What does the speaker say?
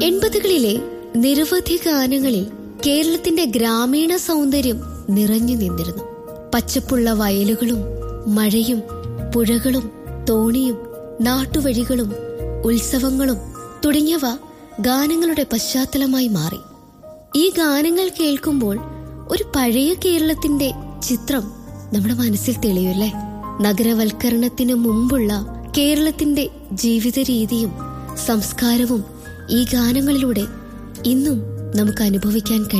എൺപതുകളിലെ നിരവധി ഗാനങ്ങളിൽ കേരളത്തിന്റെ ഗ്രാമീണ സൗന്ദര്യം നിറഞ്ഞു നിന്നിരുന്നു പച്ചപ്പുള്ള വയലുകളും മഴയും പുഴകളും തോണിയും നാട്ടുവഴികളും ഉത്സവങ്ങളും തുടങ്ങിയവ ഗാനങ്ങളുടെ പശ്ചാത്തലമായി മാറി ഈ ഗാനങ്ങൾ കേൾക്കുമ്പോൾ ഒരു പഴയ കേരളത്തിന്റെ ചിത്രം നമ്മുടെ മനസ്സിൽ തെളിയുമല്ലേ നഗരവൽക്കരണത്തിന് മുമ്പുള്ള കേരളത്തിന്റെ ജീവിത രീതിയും സംസ്കാരവും ഈ ഗാനങ്ങളിലൂടെ ഇന്നും നമുക്ക് അനുഭവിക്കാൻ കഴിയും